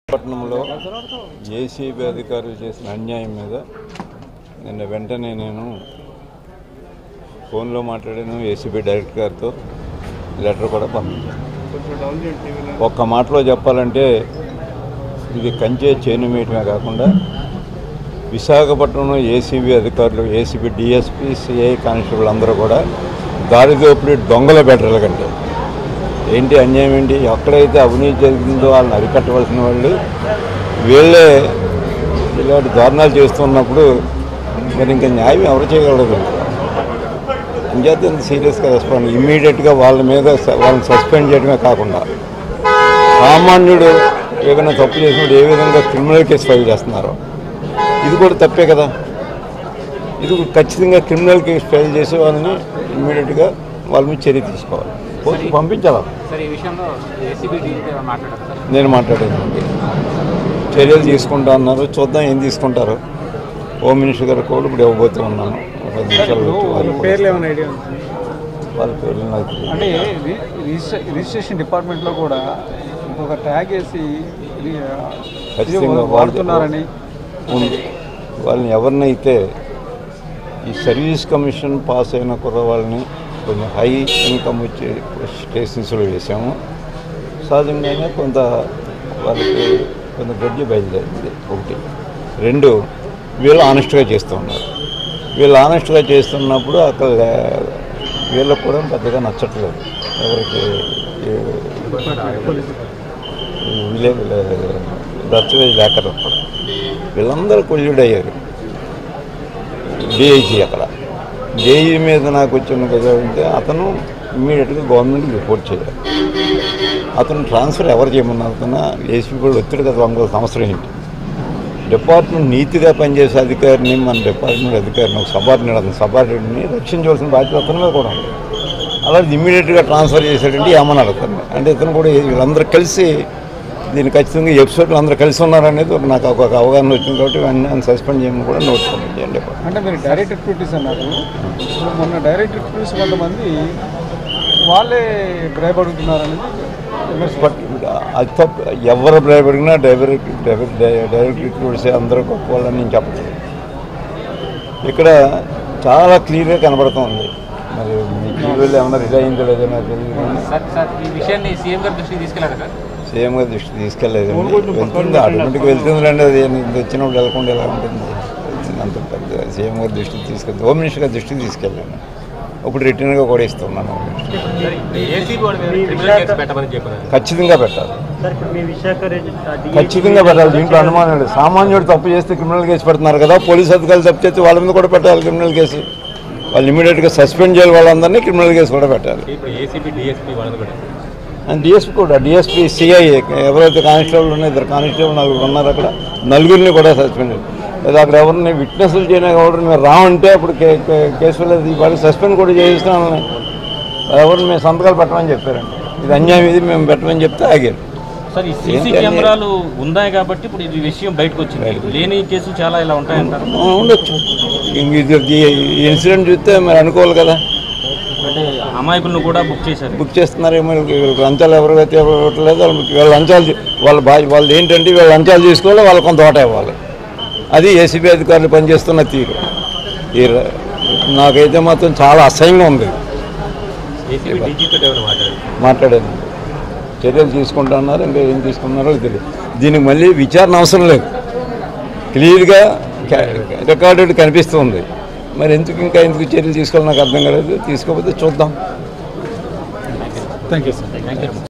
పట్టణంలో ఏసీబీ అధికారులు చేసిన అన్యాయం మీద నిన్న వెంటనే నేను ఫోన్లో మాట్లాడాను ఏసీబీ డైరెక్టర్ గారితో లెటర్ కూడా పంపించాను ఒక్క మాటలో చెప్పాలంటే ఇది కంచే చేను మీయటమే కాకుండా విశాఖపట్నంలో ఏసీబీ అధికారులు ఏసీబీ డిఎస్పీ సిఐ కానిస్టేబుల్ అందరూ కూడా దారి దోపిడీ దొంగల బెటర్లు కంటే ఏంటి అన్యాయం ఏంటి ఎక్కడైతే అవినీతి జరిగిందో వాళ్ళని అరికట్టవలసిన వాళ్ళు వీళ్ళే ఇలాంటి దారుణాలు చేస్తున్నప్పుడు మరి ఇంకా న్యాయం ఎవరు చేయగలరు అంచేత ఇంత సీరియస్గా రెస్పాండ్ ఇమ్మీడియట్గా వాళ్ళ మీద స- వాళ్ళని సస్పెండ్ చేయడమే కాకుండా సామాన్యుడు ఏదైనా తప్పు చేసినప్పుడు ఏ విధంగా క్రిమినల్ కేసు ఫైల్ చేస్తున్నారో ఇది కూడా తప్పే కదా ఇది ఖచ్చితంగా క్రిమినల్ కేసు ఫైల్ చేసే వాళ్ళని ఇమ్మీడియట్గా వాళ్ళ మీద చర్య తీసుకోవాలి పోలీసు పంపించాలా సార్ ఈ విషయంలో ఏసీబీ డీజీపీ మాట్లాడారు సార్ నేను మాట్లాడేది చర్యలు తీసుకుంటా అన్నారు చూద్దాం ఏం తీసుకుంటారు హోమ్ మినిస్టర్ గారు కూడా ఇప్పుడు ఇవ్వబోతూ ఉన్నాను ఒక పది నిమిషాలు వచ్చి వాళ్ళు కూడా- పేర్లు ఏమైనా ఐడియా ఉంది వాళ్ళ పేర్లు నాకు తెలియదు. అంటే రి- రిజిస్ట్రే రిజిస్ట్రేషన్ డిపార్ట్మెంట్లో కూడా ఇంకొక ట్యాగ్ వేసి ఇది ఆ, ఇది ఖచ్చితంగా వాళ్ళు- వాడుతున్నారని ఉంది వాళ్ళని ఎవరినైతే ఈ సర్వీస్ కమిషన్ పాస్ అయిన కుర్రవాళ్ళని కొంచెం హై ఇన్కమ్ వచ్చే స్టేషన్స్లో వేసాము సహజంగానే కొంత వాళ్ళకి కొంత గడ్డి బయలుదేరింది ఒకటి రెండు వీళ్ళు ఆనెస్ట్గా చేస్తూ ఉన్నారు వీళ్ళు ఆనెస్ట్గా చేస్తున్నప్పుడు అక్కడ లే- వీళ్ళకు కూడా పెద్దగా నచ్చట్లేదు ఎవరికి విలేజ్ దత్తవేజ్ లేకరు కూడా వీళ్ళందరూ కొల్లుడు అయ్యారు డిఐజీ అక్కడ డిఐజీ మీద నాకు వచ్చిన కదా అంటే అతను ఇమ్మీడియట్గా గవర్నమెంట్కి రిపోర్ట్ చేయాలి అతను ట్రాన్స్ఫర్ ఎవరు చేయమన్నారు అతను ఏసీ కూడా ఒత్తిడి కదా ఇంకో సంవత్సరం ఏంటి డిపార్ట్మెంట్ నీతిగా పనిచేసే అధికారిని మన డిపార్ట్మెంట్ అధికారిని ఒక సబార్డినేట్ అతను సబార్డినేట్ని రక్షించవలసిన బాధ్యత అతని మీద కూడా ఉంది అలాంటి ఇమ్మీడియట్గా ట్రాన్స్ఫర్ చేశాడంటే ఏమన్నారు అతన్ని అంటే ఇతను కూడా వీళ్ళందరూ కలిసి దీన్ని ఖచ్చితంగా ఎపిసోడ్లు అందరూ కలిసి ఉన్నారనేది ఒక నాకు ఒక అవగాహన వచ్చింది కాబట్టి వెంటనే సస్పెండ్ చేయమని కూడా నోట్ పంపించండి అంటే మీరు డైరెక్ట్ రిక్రూటీస్ అన్నారు ఇప్పుడు మొన్న డైరెక్ట్ రిక్రూటీస్ కొంతమంది వాళ్ళే డ్రైవ్ అడుగుతున్నారనేది విమర్శ. బట్ అది తప్పు ఎవరు భయపడినా డ్రైవర్ డ్రైవర్ డైరెక్ట్ రిక్రూట్స్ అందరూ గొప్ప వాళ్ళని నేను చెప్పలేదు ఇక్కడ చాలా క్లియర్గా కనబడుతుంది మరి మీ టీవీలో ఏమన్నా రిలే అయిందో లేదో నాకు తెలియదు కానీ సార్ సార్ ఈ విషయాన్ని సీఎం గారి దృష్టికి తీసుకెళ్లారు సార్ సీఎం గారి దృష్టి తీసుకెళ్ళలేదు వెళ్తుంది ఆటోమేటిక్గా వెళ్తుందిలేండి అది ఇంత వచ్చినప్పుడు వెళ్ళకుండా ఎలా ఉంటుంది వెళ్తుంది అంత పెద్ద సీఎం గారి దృష్టికి తీసుకెళ్తే హోమ్ మినిస్టర్ గారి దృష్టికి తీసుకెళ్ళాను ఇప్పుడు రిటర్న్గా కూడా ఇస్తున్నాను హోమ్ మినిస్టర్ ఏసీబీ వాడి మీద క్రిమినల్ కేసు పెట్టమని చెప్పారు ఖచ్చితంగా పెట్టాలి సార్ ఇప్పుడు మీ విశాఖ రేంజ్ ఆ DIG ఖచ్చితంగా పెట్టాలి దీంట్లో అనుమానం లేదు సామాన్యుడు తప్పు చేస్తే క్రిమినల్ కేసు పెడుతున్నారు కదా పోలీస్ అధికారులు తప్పు చేస్తే వాళ్ళ మీద కూడా పెట్టాలి క్రిమినల్ కేసు వాళ్ళు ఇమీడియట్గా సస్పెండ్ చేయాలి వాళ్ళందరినీ క్రిమినల్ కేసు కూడా పెట్టాలి ఇప్పుడు ఏసీబీ డిఎస్పీ వాళ్ళని కూడా అండ్ డిఎస్పీ కూడా డిఎస్పీ సిఐ ఎవరైతే కానిస్టేబుల్ ఉన్నాయో ఇద్దరు కానిస్టేబుల్ నలుగురు ఉన్నారు అక్కడ నలుగురిని కూడా సస్పెండ్ చేయాలి లేదా అక్కడ ఎవరిని విట్నెస్లు చేయడానికి ఎవరు మీరు రావంటే అప్పుడు కే- కే- కేసు లేదు వాళ్ళకి సస్పెండ్ కూడా చేయిస్తాం ఎవరిని మేము సంతకాలు పెట్టమని చెప్పారండి ఇది అన్యాయం ఇది మేము పెట్టమని చెప్తే ఆగారు సార్ ఈ సీసీ ఏంటి అని- కెమెరాలు ఉన్నాయి కాబట్టి ఇప్పుడు ఇది విషయం బయటకు వచ్చింది లేని కేసులు చాలా ఇలా ఉంటాయంటారు ఆ, ఉండొచ్చు ఇంక ఇది ఈ ఇన్సిడెంట్ చూస్తే మరి అనుకోవాలి కదా అంటే అమాయకులను కూడా బుక్ చేశారు బుక్ చేస్తున్నారేమో వీళ్ళకి వీళ్ళకి లంచాలు ఎవరికైతే ఇవ్వట్లేదు వాళ్ళకి వీళ్ళ లంచాలు తీ- వాళ్ళ బాధ్య వాళ్ళు ఏంటంటే వీళ్ళ లంచాలు తీసుకోవాలి వాళ్ళకి కొంత ఓట ఇవ్వాలి అది ఏసీబీ అధికారులు పనిచేస్తున్న తీరు ఈ ర- నాకైతే మాత్రం చాలా అసహ్యంగా ఉంది ఏసీబీ డీజీపీ ఏమైనా మాట్లాడారు మాట్లాడేది చర్యలు తీసుకుంటున్నారు ఇంకా ఏం తీసుకున్నారో తెలియదు దీనికి మళ్ళీ విచారణ అవసరం లేదు క్లియర్గా రికార్డెడ్ కనిపిస్తుంది మరి ఎందుకు ఇంకా ఎందుకు చర్యలు తీసుకోవాలో నాకు అర్థం కాలేదు తీసుకోకపోతే చూద్దాం thank you sir thank you